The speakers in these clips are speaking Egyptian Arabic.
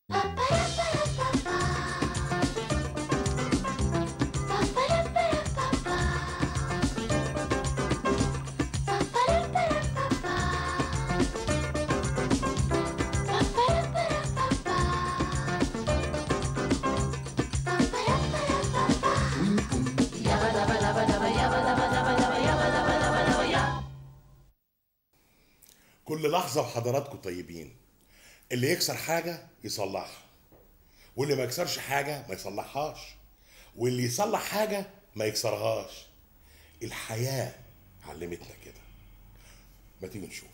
كل لحظة وحضراتكم طيبين اللي يكسر حاجة يصلحها واللي ما يكسرش حاجة ما يصلحهاش واللي يصلح حاجة ما يكسرهاش الحياة علمتنا كده ما تيجي نشوف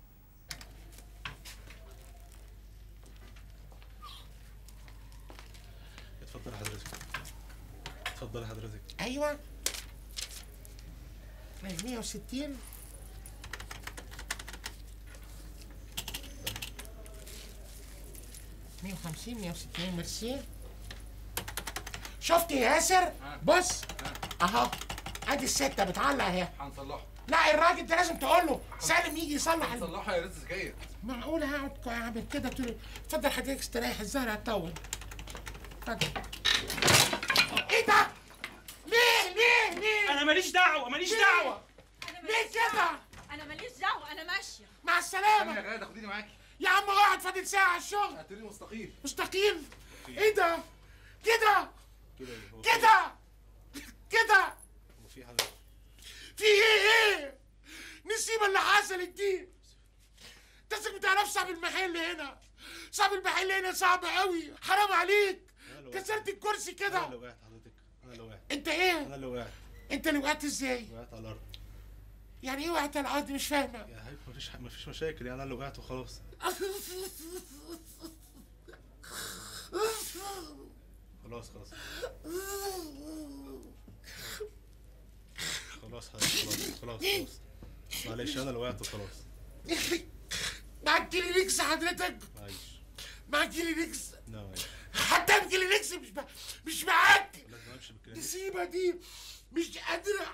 اتفضل حضرتك اتفضل حضرتك ايوه 160 150 160 ميرسي شفت يا ياسر بص اهو ادي الستة بتعلق اهي هنصلحه لا الراجل ده لازم تقول له سالم يجي يصلح الم- هنصلحه يا ريت سكاير معقول هقعد اعمل كده طول اتفضل حضرتك استريح الزهر هتطول اتفضل ايه ده؟ ليه ليه ليه؟ انا ماليش دعوه ماليش دعوه انا ليه ماليش كده؟ دعوة. انا ماليش دعوه انا ماشيه مع استني السلامة يا غاده خديني معاكي يا عم اقعد فاضل ساعة على الشغل هاتولي مستقيل مستقيم ايه ده؟ كده كده إيه؟ هو كده كده هو في حضرتك في ايه ايه؟ نسيبة اللي حصلت دي تسك ما تعرفش صاحب المحل هنا صاحب المحل هنا صعب قوي حرام عليك لو- كسرت الكرسي انا كده اللي وقعت حضرتك انا اللي وقعت انت ايه؟ انا اللي وقعت انت اللي وقعت ازاي؟ وقعت على الارض يعني ايه وقعت على الارض مش فاهمه يا حبيبي مفيش مفيش مشاكل يعني انا اللي وقعت وخلاص خلاص خلاص خلاص حضرتك خلاص خلاص خلاص معلش انا اللي وقعت وخلاص معاك كلينكس حضرتك معلش معاك كلينكس لا معلش حتى الكلينكس مش مع... مش معاك لازم امشي بالكلام نسيبة دي مش قادرة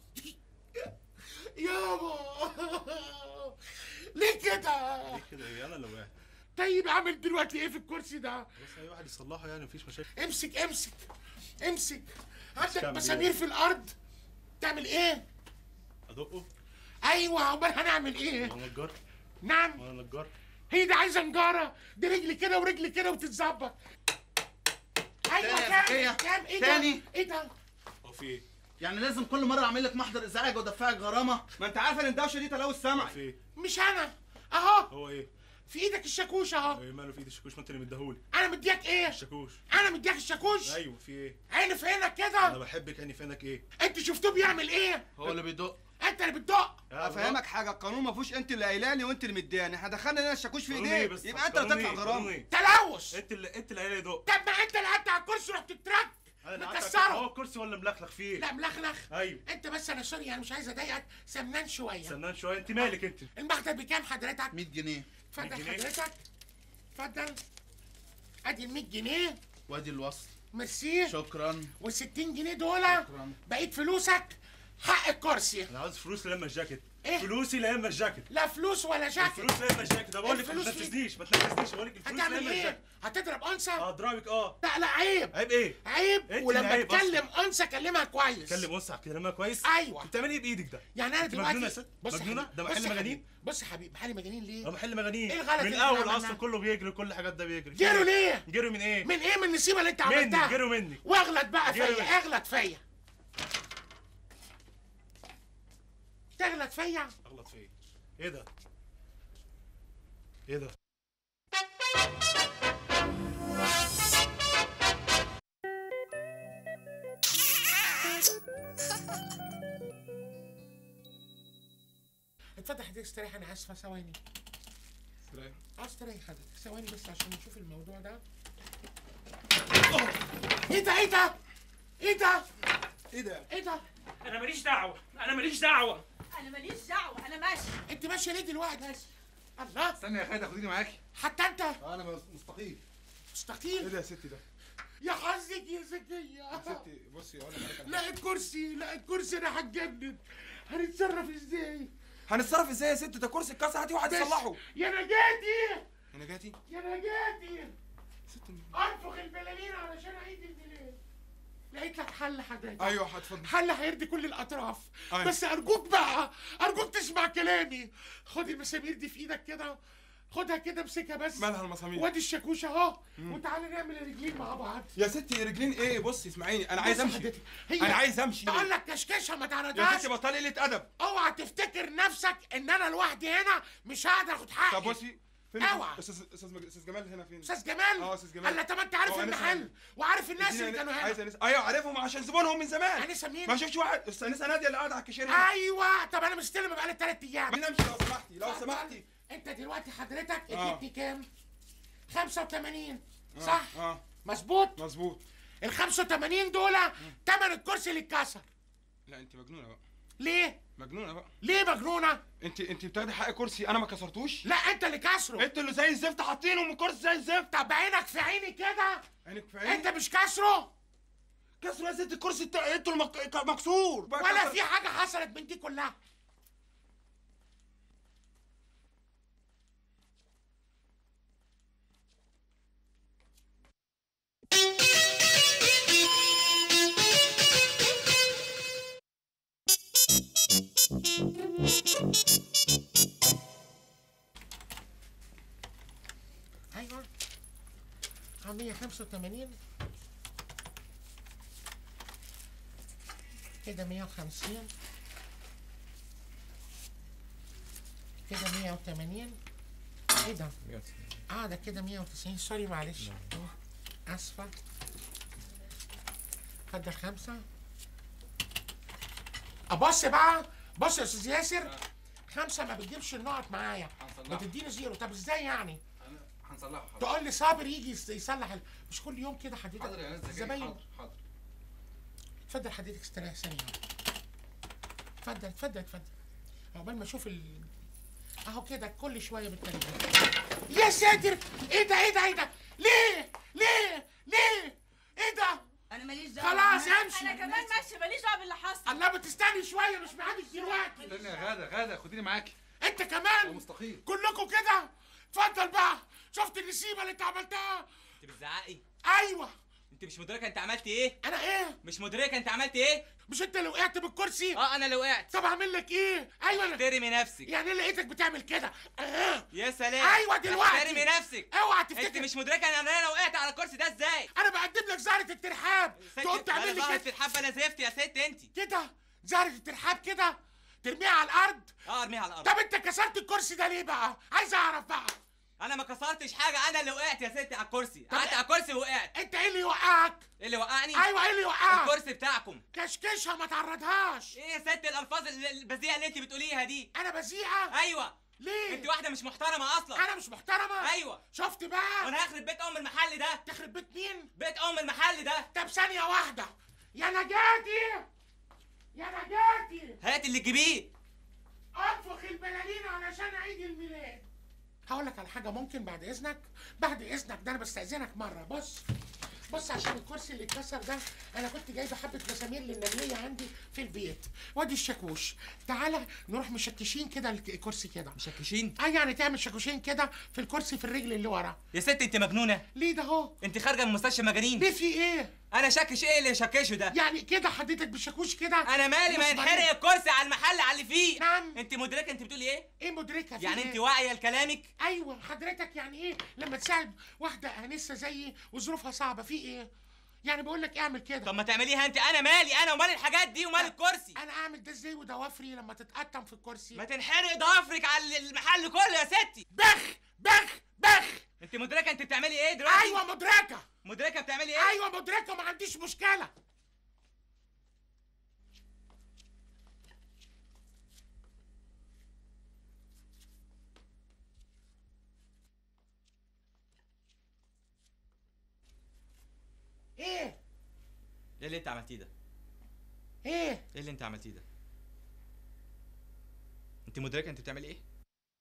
يابا ليه كده ليه كده ايه انا اللي وقعت طيب عامل دلوقتي ايه في الكرسي ده بس اي واحد يصلحه يعني مفيش مشاكل امسك امسك امسك عندك تعمل مسامير إيه؟ في الارض تعمل ايه ادقه ايوه امال هنعمل ايه وانا نجار نعم وانا نجار هي دي عايزه نجاره دي رجل كده ورجل كده وتتظبط ايوه تاني يا كام زكية. كام ايه تاني. ده ايه ده هو في ايه يعني لازم كل مره اعمل لك محضر ازعاج وادفعك غرامه ما انت عارف ان الدوشه دي تلوث هو سمعي في ايه مش انا اهو هو ايه في ايدك الشاكوش اهو ايه ماله في ايدي الشاكوش ما انت اللي مديهولي انا مديك ايه الشاكوش انا مديك الشاكوش ايوه في ايه عيني في عينك انا كده بحبك عيني فينك ايه انت شفتوه بيعمل ايه هو اللي بيدق انت اللي بتدق يا افهمك حاجه القانون ما فيهوش انت اللي قايلاني وانت اللي مداني احنا دخلنا لنا الشاكوش في قانون ايه ايديك بس يبقى انت اللي قانون تدفع ايه؟ قانون غرامه ايه؟ تلوث انت اللي انت اللي قايل دق طب ما انت اللي قعدت على الكرسي ورحت تترك انا قعدت على- هو مكسره الكرسي ولا ملخلخ فيه لا ملخلخ ايوه انت بس انا سوري انا مش عايز اضايقك سمنان شويه سنان شويه انت مالك انت المخدة بكام حضرتك 100 جنيه اتفضل 100 جنيه؟ حضرتك اتفضل ادي ال 100 جنيه وادي الوصل ميرسي شكرا وال 60 جنيه دول شكرا. بقيت فلوسك حق الكرسي انا عاوز فلوس لما الجاكيت ايه؟ فلوسي لما الجاكيت لا فلوس ولا جاكيت الفلوس لما الجاكيت ده بقول لك ما الفلوس فين؟ تنفذنيش ما تنفذنيش بقول لك الفلوس هتعمل لما ايه؟ الجاكيت هتضرب انثى؟ اه اضربك اه لا لا عيب عيب ايه؟ عيب انت اللي ولما عيب أصلاً. تكلم انثى كلمها كويس تكلم انثى كلامها كويس أيوة. انت بتعملي ايه بايدك ده؟ يعني انا انت دلوقتي مجنونه يا ست؟ بص يا مجنونه؟ حبيبي، ده بص محل يا مجانين؟ حبيبي، بص يا حبيبي محل مجانين ليه؟ اه محل مجانين ايه الغلط من اللي الاول احنا اصلا عملناه؟ كله بيجري كل الحاجات ده بيجري جروا ليه؟ جروا من ايه؟ من ايه من النسيبه اللي انت مني عملتها؟ جروا مني واغلط بقى جروا فيا مني. اغلط فيا تغلط فيا اغلط في ايه؟ ايه ده؟ ايه ده؟ اتفضل حضرتك استريح انا اسفه ثواني اه استريح حضرتك ثواني بس عشان نشوف الموضوع ده أوه. ايه ده ايه ده؟ ايه ده؟ ايه ده ايه ده؟ انا ماليش دعوه انا ماليش دعوه انا ماليش دعوه انا ماشيه انت ماشيه ليه دلوقتي؟ ماشي الله استني يا غاده خديني معاكي حتى انت انا مستقيل ايه مستقيل ده يا ستي ده يا حظك يا زكيه ستي بصي اقول لك على حاجة. لا الكرسي لا الكرسي انا هتجنن هنتصرف ازاي؟ هنتصرف ازاي يا ستي ده كرسي اتكسر هاتي واحد بس- يصلحه يا نجاتي انا جاتي يا نجاتي انفخ البلالين علشان عيد الميلاد لقيت لك حل حضرتك ايوه هتفضل حل هيرضي كل الاطراف أيوة. بس ارجوك بقى ارجوك تسمع كلامي خد المسامير دي في ايدك كده خدها كده امسكها بس مالها المسامير وادي الشاكوش اهو وتعالى نعمل الرجلين مع بعض يا ستي رجلين ايه بصي اسمعيني انا عايز بص امشي حضرتك، هي انا عايز امشي تقول لك كشكشه ما يا تعرضهاش ستي بطلي قله ادب اوعى تفتكر نفسك ان انا لوحدي هنا مش هقدر اخد حقي طب بصي فين اوعى. استاذ استاذ مج- استاذ جمال هنا فين استاذ جمال اه استاذ جمال الا طب انت عارف هو أنسة المحل هنا. وعارف الناس اديني اللي كانوا هنا عايز انسه ايوه عارفهم عشان زبونهم من زمان انسه مين؟ ما شفتش واحد استاذ انسه ناديه اللي قاعده على الكاشير هنا ايوه طب انا مستلم بقالي ثلاث ايام مين امشي لو سمحتي لو سمحتي انت دلوقتي حضرتك آه. اديتني كام 85 صح اه مظبوط مظبوط ال 85 دول تمن الكرسي اللي اتكسر لا انت مجنونه بقى ليه مجنونه بقى ليه مجنونه انت انت بتاخدي حق كرسي انا ما كسرتوش لا انت اللي كسره انتوا اللي زي الزفت حاطينه من كرسي زي الزفت طب عينك في عيني كده عينك في عيني انت مش كسره كسروا يا ست الكرسي بتاع انتوا المك... مكسور بقى ولا كسر- في حاجه حصلت من دي كلها ايوه 185 كده 150 كده 180 ايه ده؟ اه ده كده 190 سوري معلش أوه، اسفه اتفضل خمسه ابص بقى بص يا استاذ ياسر خمسه ما بتجيبش النقط معايا بتديني زيرو طب ازاي يعني؟ هنصلحه حاضر تقول لي صابر يجي يص- يصلح ال- مش كل يوم كده حضرتك حاضر يا ناس ده جاي الزباين حاضر حاضر اتفضل حضرتك استريح ثانية اتفضل اتفضل اتفضل عقبال ما اشوف ال اهو كده كل شوية بالتليفون يا ساتر ايه ده ايه ده ايه ده ليه ليه ليه ايه ده انا ماليش دعوه خلاص انا امشي كمان ماشيه ماليش دعوه باللي حصل الله بتستني شوية مش معادش دلوقتي استنى يا غاده غاده خديني معاكي انت هو كمان مستقيم كلكم كده اتفضل بقى شفت النسيبة اللي انت عملتها انت بتزعقي ايوه انت مش مدركه انت عملت ايه انا ايه مش مدركه انت عملت ايه مش انت اللي وقعت بالكرسي اه انا اللي وقعت طب اعمل لك ايه ايوه أنا- احترمي نفسك يعني لقيتك بتعمل كده آه. يا سلام ايوه دلوقتي احترمي نفسك اوعى انت تفتكر مش مدركه ان انا وقعت على الكرسي ده ازاي انا بقدم لك زهرة الترحاب تقوم ست- تعمل انا لي ظهرت كده في الحبه انا زفت يا ست انت كده زهرة الترحاب كده ترميها على الارض اه ارميها على الارض طب انت كسرت الكرسي ده ليه بقى عايز اعرف بقى انا ما كسرتش حاجه انا اللي وقعت يا ست على الكرسي قعدت على الكرسي وقعت انت ايه اللي يوقعك ايه اللي وقعني ايوه ايه اللي يوقعك الكرسي بتاعكم كشكشها ما تعرضهاش ايه يا ست الالفاظ ال- البذيئه اللي انت بتقوليها دي انا بذيئة ايوه ليه انت واحده مش محترمه اصلا انا مش محترمة ايوه شفت بقى وانا هخرب بيت ام المحل ده تخرب بيت مين بيت ام المحل ده طب ثانية واحدة يا نجاتي يا نجاتي هات اللي تجيبيه انفخ البلالين علشان عيد الميلاد هقول لك على حاجه ممكن بعد اذنك بعد اذنك ده انا بستاذنك مره بص بص عشان الكرسي اللي اتكسر ده انا كنت جايبه حبه مسامير للنمليه عندي في البيت وادي الشاكوش تعالى نروح مشكشين كده الك- الكرسي كده مشكشين اه يعني تعمل شاكوشين كده في الكرسي في الرجل اللي ورا يا ست انت مجنونه ليه ده اهو انت خارجه من مستشفى مجانين ليه في ايه انا شاكش ايه اللي شكشه ده يعني كده حضرتك بالشاكوش كده انا مالي ما بص ينحرق بعدين. الكرسي على المحل على اللي فيه نعم. انت مدركه انت بتقولي ايه ايه مدركه في يعني إيه؟ انت واعيه لكلامك ايوه حضرتك يعني ايه لما تساعد واحده انسه زيي وظروفها صعبه في ايه يعني بقول لك اعمل كده طب ما تعمليها انت انا مالي انا ومال الحاجات دي ومال الكرسي انا اعمل ده ازاي وضوافري لما تتقطم في الكرسي ما تنحرق ضفرك على المحل كله يا ستي بخ بخ بخ انت مدركه انت بتعملي ايه دلوقتي ايوه مدركه مدركه بتعملي ايه ايوه مدركه ما عنديش مشكله ايه ايه اللي انت عملتيه ده ايه ايه اللي انت عملتيه ده انت مدركه انت بتعملي ايه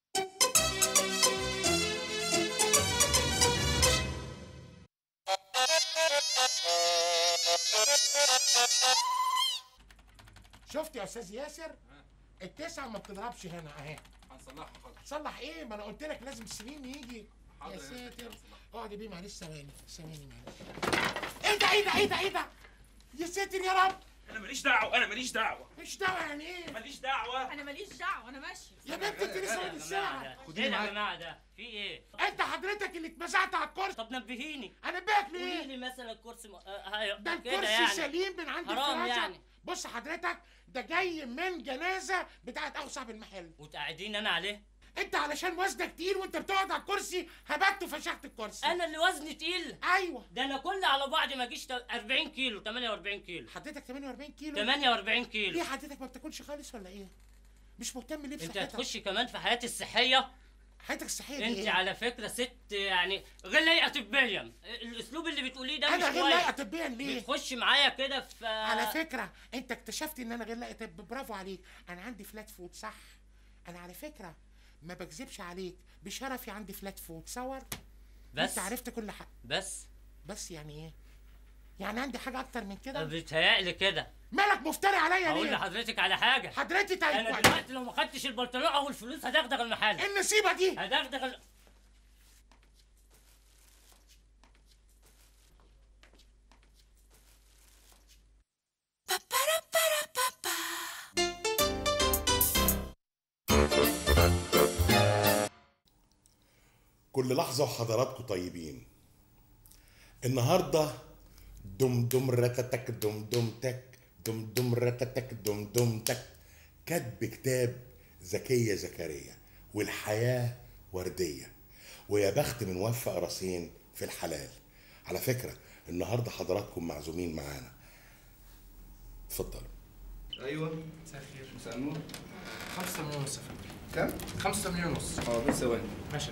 شفت يا استاذ ياسر التسعه ما بتضربش هنا اهي هنصلحه حاضر تصلح ايه ما انا قلت لك لازم سنين يجي يا ساتر اقعد بيه معلش ثواني ثواني معلش ايه ده ايه ده ايه ده ايه ده يا ساتر يا رب انا ماليش دعوه انا ماليش دعوه مش دعوه يعني ايه ماليش دعوه انا ماليش دعوه انا ماشيه يا بنت انت لسه واخد الساعه ايه يا جماعه ده في ايه انت حضرتك اللي اتمزعت على الكرسي طب نبهيني انا بيك قولي ليه لي مثلا الكرسي م... آه هاي- ده كده الكرسي يعني سليم من عند حرام الفراشه يعني. بص حضرتك ده جاي من جنازه بتاعت اخو صاحب المحل وتقعدين انا عليه انت علشان وزنك تقيل وانت بتقعد على الكرسي هبت وفشخت الكرسي انا اللي وزني تقيل ايوه ده انا كل على بعض ما اجيش 40 كيلو 48 كيلو حضرتك 48 كيلو 48 كيلو ليه حضرتك ما بتاكلش خالص ولا ايه مش مهتم ليه انت بصحتك هتخش كمان في حياتي الصحيه حياتك الصحيه دي انت ايه على فكره ست يعني غير لايقه طبيا الاسلوب اللي بتقوليه ده انا مش غير كويس لايقه طبيا ليه بتخش معايا كده في على فكره انت اكتشفت ان انا غير لايقه طب برافو عليك انا عندي فلات فوت صح انا على فكره ما بكذبش عليك بشرفي عندي فلات فوت صور بس انت عرفت كل حاجه بس بس يعني ايه يعني عندي حاجه اكتر من كده بيتهيألي كده مالك مفتري عليا هقول ليه لحضرتك على حاجه حضرتي طيب انا كويس. دلوقتي لو ما خدتش البلطريقه او الفلوس هدغدغ المحل النصيبه دي هدغدغ ال... كل لحظة وحضراتكم طيبين النهاردة دم دم رتتك دم دم تك دم دم رتتك دم دم تك كتب كتاب زكية زكريا والحياة وردية ويا بخت من وفق راسين في الحلال على فكرة النهاردة حضراتكم معزومين معانا اتفضلوا ايوه مساء الخير مساء النور 5 مليون ونص يا فندم كم؟ 5 مليون ونص حاضر ثواني ماشي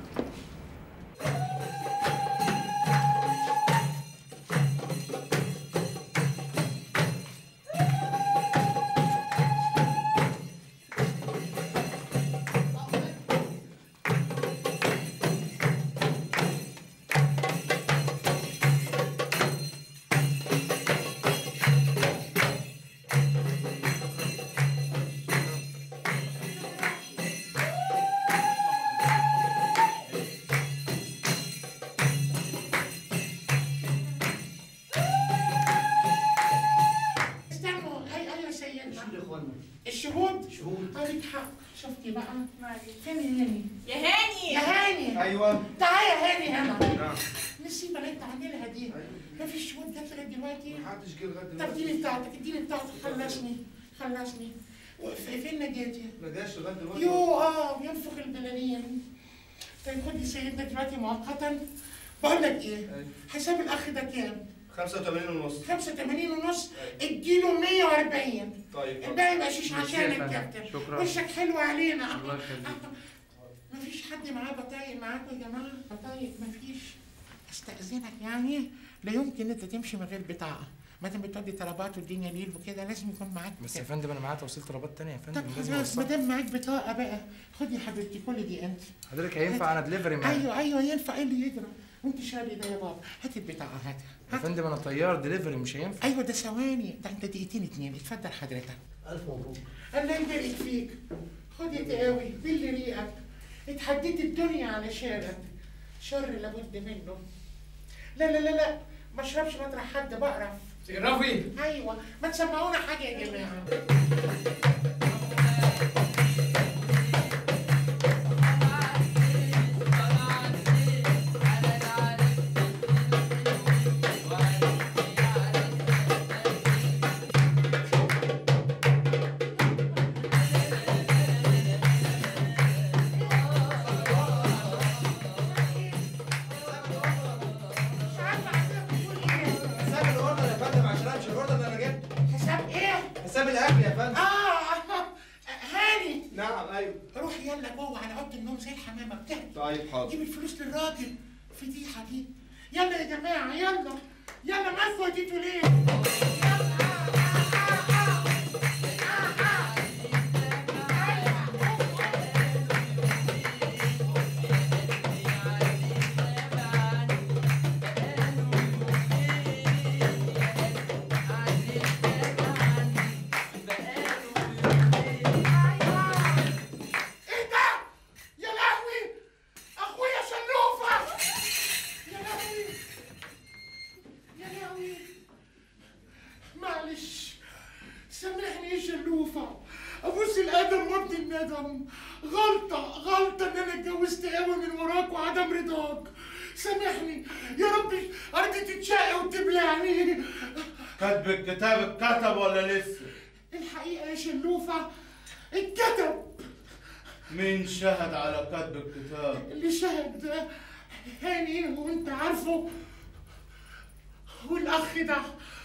استنوا اي ايوه سيدنا يا اخوانا الشهود شهود عليك حق شفتي بقى معلش. فين هاني يا هاني يا هاني ايوه تعالى يا هاني هنا نعم النسيبه اللي انت عاملها دي ما فيش شهود جت لغايه دلوقتي محدش جه لغايه طب دلوقتي اديني بتاعتك اديني بتاعتك خلصني خلصني وف- فين نجاتي؟ ما جاش لغايه دلوقتي يو اه بينفخ البلالين طيب خد يا سيدنا دلوقتي مؤقتا بقول لك ايه أيوة. حساب الاخ ده كام؟ 85 ونص 85 ونص اديله 140 طيب الباقي بقشيش ميرسي عشان يا فندم. الكابتن شكراً. وشك حلو علينا الله يخليك. مفيش حد معاه بطايق معاكم يا جماعه بطايق مفيش استاذنك يعني لا يمكن انت تمشي من غير بطاقه ما دام بتودي طلبات والدنيا ليل وكده لازم يكون معاك بس يا بطاقة. فندم انا معايا توصيل طلبات تانية يا فندم طب لازم خلاص ما أوصلها. دام معاك بطاقه بقى خد يا حبيبتي كل دي انت حضرتك هينفع انا دليفري معايا ايوه ايوه ينفع ايه اللي يجرى وانت شاري ده يا بابا هات البطاقه هات يا هات فندم انا طيار دليفري مش هينفع ايوه ده ثواني ده انت دقيقتين اتنين اتفضل حضرتك الف مبروك الله يبارك فيك خد يا تقاوي بل ريقك اتحديت الدنيا علشانك شر لابد منه لا لا لا لا ما اشربش مطرح حد بقرف تقرفي ايوه ما تسمعونا حاجه يا جماعه مش عارفه حضرتك بتقول ايه حساب الاوردر يا فندم عشان امشي الاوردر اللي انا جبته حساب ايه حساب الاكل يا فندم اه هاني نعم ايوه روح يلا جوه على اوضه النوم زي الحمامه بتاعتي طيب حاضر جيب الفلوس للراجل فضيحه دي يلا يا جماعه يلا يلا مالكوا وديتوا ليه ايه ده يا لهوي اخويا شلوفه ادهم غلطه غلطه ان انا اتجوزت قوي من وراك وعدم رضاك سامحني يا ربي ارضي تتشقى وتبلعني كاتب الكتاب اتكتب ولا لسه؟ الحقيقه يا شلوفه اتكتب مين شهد على كتب الكتاب؟ اللي شهد ده هاني وانت عارفه والاخ ده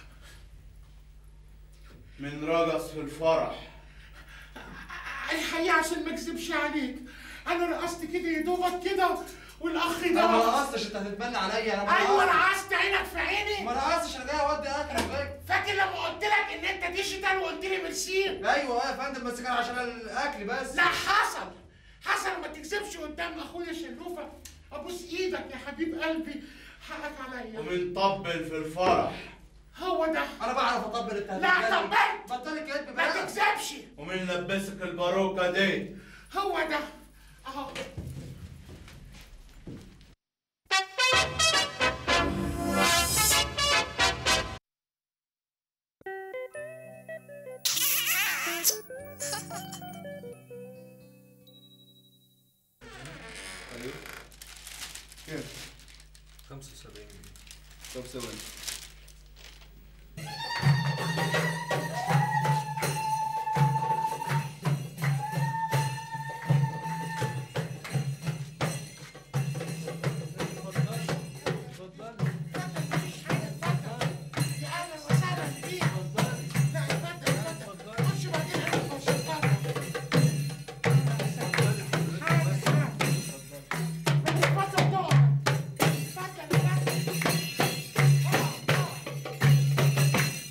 من رقص في الفرح الحقيقه عشان ما اكذبش عليك انا رقصت كده يا دوبك كده والاخ ده انا ما رقصتش انت هتتمنى عليا انا ما ايوه رقصتش. رقصت عينك في عيني ما رقصتش انا جاي اودي اكل غايب. فاكر لما قلت لك ان انت ديجيتال وقلت لي ميرسي ايوه يا فندم بس كان عشان الاكل بس لا حصل حصل ما تكذبش قدام اخويا شلوفه ابوس ايدك يا حبيب قلبي حقك عليا ومن طبل في الفرح هو ده انا بعرف اطبل انت لا هتتكلم. طبلت بطل الكذب ما بقى تكذبش ومن لبسك الباروكة دي هو ده اهو كام 75 جنيه طب ثواني يا اهلا وسهلا بيك لا اتفضل اتفضل خش بعدين انا خش اتفضل اتفضل تقعد اتفضل اتفضل اقعد اقعد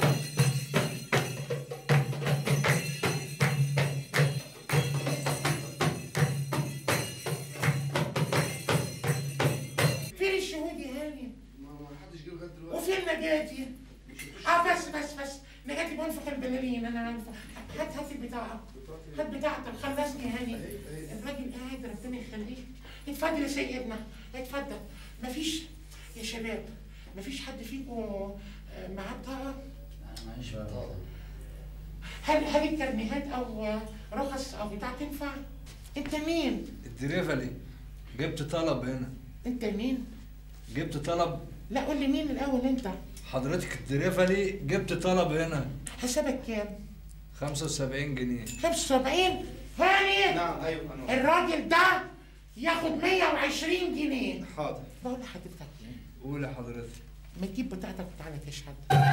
فين الشهود يا هاني؟ ما ما حدش جه لغايه دلوقتي وفين نجاتي؟ اه بس بس بس نجاتي بنفخ البلالين انا عارفه هات هات البتاعه هات بتاعتك خلصني يا هاني الراجل قاعد ربنا يخليك اتفضل يا سيدنا اتفضل مفيش يا شباب مفيش حد فيكم آه، معاه بطاقه؟ معيش بطاقه هل هل الكرنيهات او آه، رخص او بتاع تنفع؟ انت مين؟ الدريفلي جبت طلب هنا انت مين؟ جبت طلب لا قول لي مين الاول انت؟ حضرتك الدريفلي جبت طلب هنا حسابك كام؟ 75 جنيه 75 هاني نعم ايوه انا الراجل ده ياخد 120 جنيه حاضر بقول لحضرتك ايه قول يا حضرتك ما تجيب بتاعتك وتعالى تشهد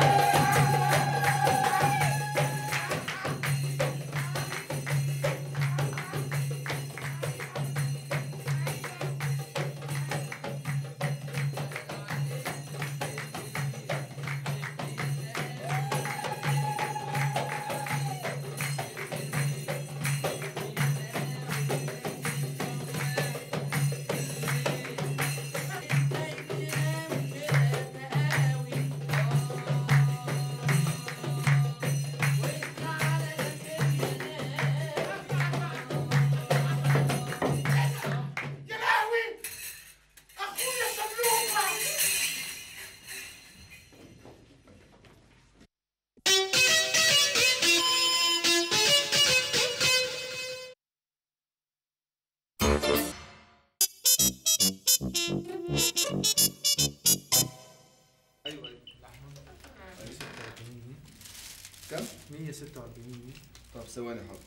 يا لهوي اخويا شملوكه ايوه ايوه كم 146 جنيه طب ثواني حاضر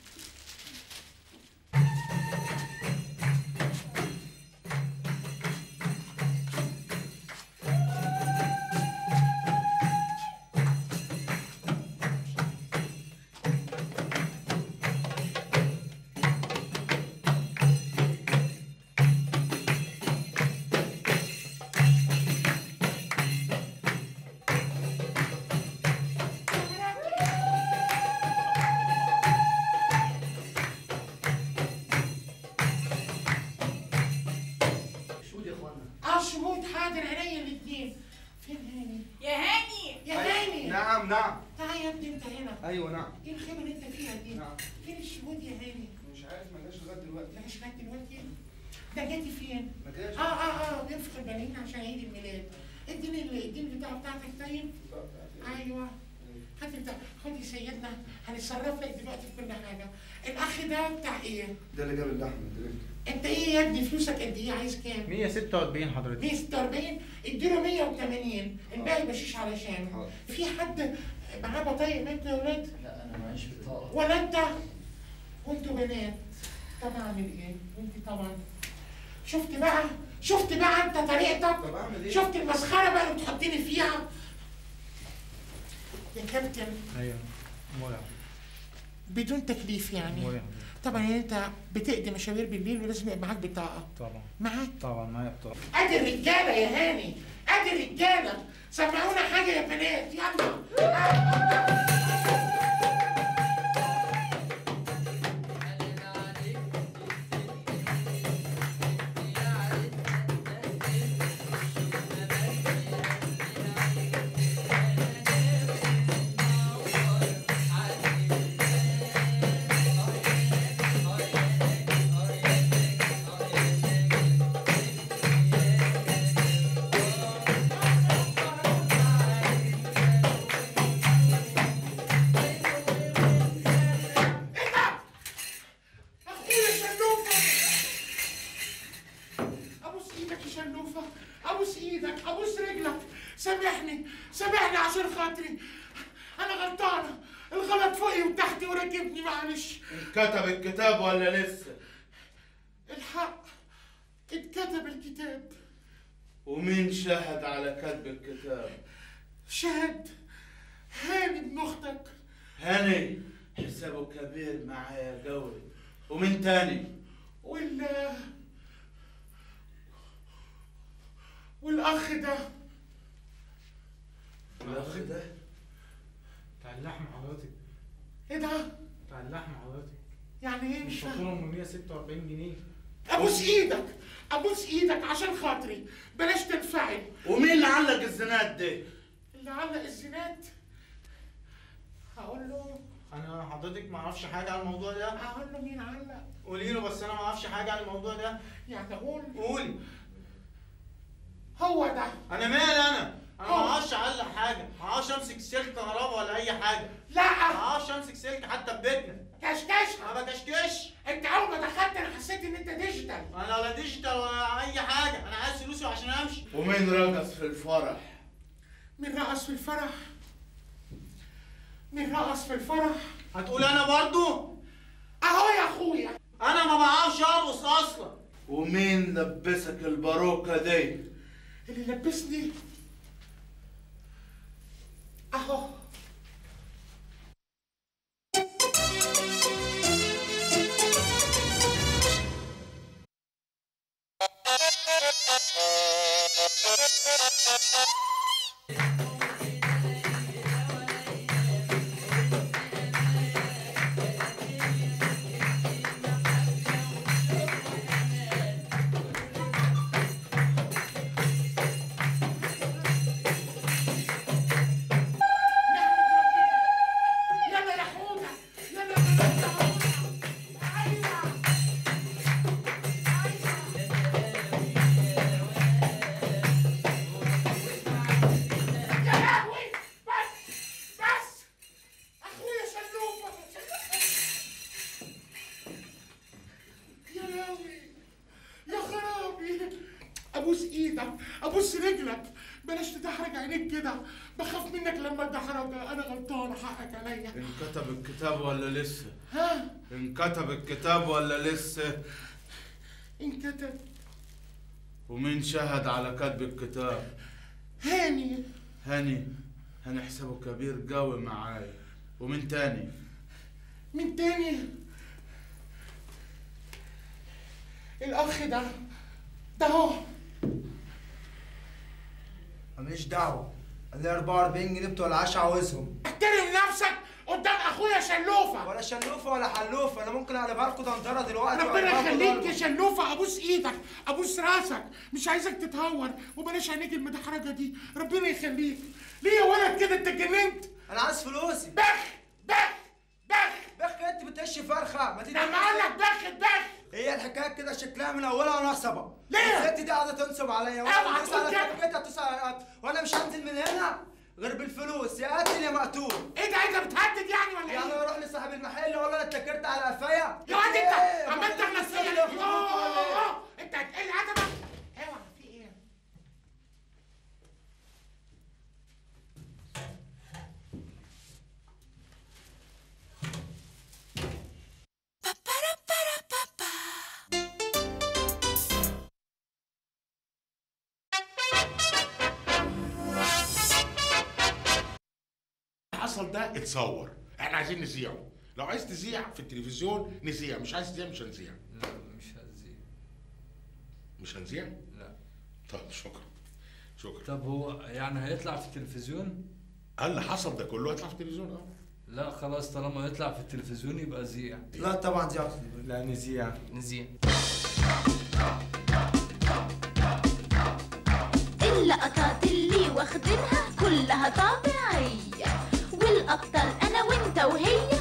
شهود يا اخوانا اه شهود حاضر عينيا الاثنين فين هاني يا هاني يا هاني نعم نعم تعال يا ابني انت هنا ايوه نعم ايه الخيبه اللي انت فيها دي نعم فين الشهود يا هاني مش عارف ما جاش لغايه دلوقتي لا مش لغايه دلوقتي ده جاتي فين ما جاش اه اه اه بينفخ البنين عشان عيد الميلاد اديني ال- اديني البتاعه بتاعتك طيب ايوه خدي ده خدي سيدنا هنتصرف لك دلوقتي في كل حاجه الاخ ده بتاع ايه؟ ده اللي جاب اللحمه ده انت ايه يا ابني فلوسك قد ايه عايز كام؟ 146 حضرتك 146 اديله 180 الباقي بشيش علشانه في حد معاه بطايق منكم يا ولاد؟ لا انا معيش بطاقه ولا انت وانتوا بنات طب اعمل ايه؟ وانت طبعا شفت بقى شفت بقى انت طريقتك طب اعمل ايه؟ شفت المسخره بقى اللي بتحطيني فيها يا كابتن ايوه امور يا بدون تكليف يعني امور يا طبعا يعني انت بتقضي مشاوير بالليل ولازم يبقى معاك بطاقه طبعا معاك طبعا معايا بطاقه ادي الرجاله يا هاني ادي الرجاله سمعونا حاجه يا بنات يلا اخويا شلوفه ابوس ايدك يا شلوفه ابوس ايدك ابوس رجلك سامحني سامحني عشان خاطري انا غلطانه الغلط فوقي وتحتي وراكبني معلش كتب الكتاب ولا لسه الحق اتكتب الكتاب ومين شهد على كتب الكتاب شهد هاني ابن اختك هاني حسابه كبير معايا قوي ومين تاني وال والاخ ده الاخ ده بتاع اللحم حضرتك ايه ده بتاع اللحم حضرتك يعني ايه مش مش فاهم فاتورهم 146 جنيه ابوس ايدك ابوس ايدك عشان خاطري بلاش تنفعل ومين اللي علق الزناد ده اللي علق الزناد هقول له انا حضرتك ما اعرفش حاجه عن الموضوع ده هقول له مين علق قولي له بس انا ما اعرفش حاجه عن الموضوع ده يعني اقول قولي هو ده انا مالي انا انا ما اعرفش اعلق حاجه ما اعرفش امسك سلك كهرباء ولا اي حاجه لا ما اعرفش امسك سلك حتى في بيتنا كشكش ما بكشكش انت اول ما دخلت انا حسيت ان انت ديجيتال انا لا ديجيتال ولا اي حاجه انا عايز فلوسي عشان امشي ومين رقص في الفرح مين رقص في الفرح مين رقص في الفرح هتقول انا برضو اهو يا اخويا انا ما بعرفش ارقص اصلا ومين لبسك الباروكه دي اللي لبسني اهو يلا يا حوده يلا يا بنات يا حوده ايوه يا لهوي بس بس اخويا شلوفه يا لهوي يا خرابي ابوس ايدك ابوس رجلك بلاش تدحرج عينيك كده بخاف منك لما تدحرج انا غلطان حقك عليا انكتب الكتاب ولا لسه ها انكتب الكتاب ولا لسه انكتب ومين شهد على كتب الكتاب هاني هاني هاني حسابه كبير قوي معايا ومين تاني من تاني الاخ ده ده هو ماليش دعوه ال 44 جنيه بتوع العشاء عاوزهم احترم نفسك قدام اخويا شلوفه ولا شلوفه ولا حلوفه انا ممكن اقلبها لكم دندره دلوقتي ربنا وأقلبها لكم يخليك ضربة. يا شلوفه ابوس ايدك ابوس راسك مش عايزك تتهور وبلاش عينيك المدحرجه دي ربنا يخليك ليه يا ولد كده انت اتجننت انا عايز فلوسي بخ بخ بخ بخ انت بتقش فرخه ما تدي لما قال لك بخ بخ هي الحكايه كده شكلها من اولها نصبه ليه؟ الست دي قاعده تنصب عليا اوعى وانا تقول تسال كده. كده تسال وانا مش هنزل من هنا غير بالفلوس يا قاتل يا مقتول ايه ده انت بتهدد يعني ولا يعني ايه؟ اروح لصاحب المحل اقول له انا اتكرت على قفايا يا واد إيه؟ انت ما عمال كنت تغلس لسه فيا كده في البيت ولا إيه؟ يوه انت هتقل ادبك اوعى في ايه؟ اللي حصل ده اتصور احنا عايزين نذيعه لو عايز تذيع في التلفزيون نذيع مش عايز تذيع مش هنذيع لا مش هزيد مش هنذيع لا طب شكرا شكرا طب هو يعني هيطلع في التلفزيون قال اللي حصل ده كله هيطلع في التلفزيون اه لا خلاص طالما يطلع في التلفزيون يبقى زيع لا طبعا دي لا نزيع نزيع اللقطات اللي واخدينها كلها طبيعية والأبطال أنا وأنت وهي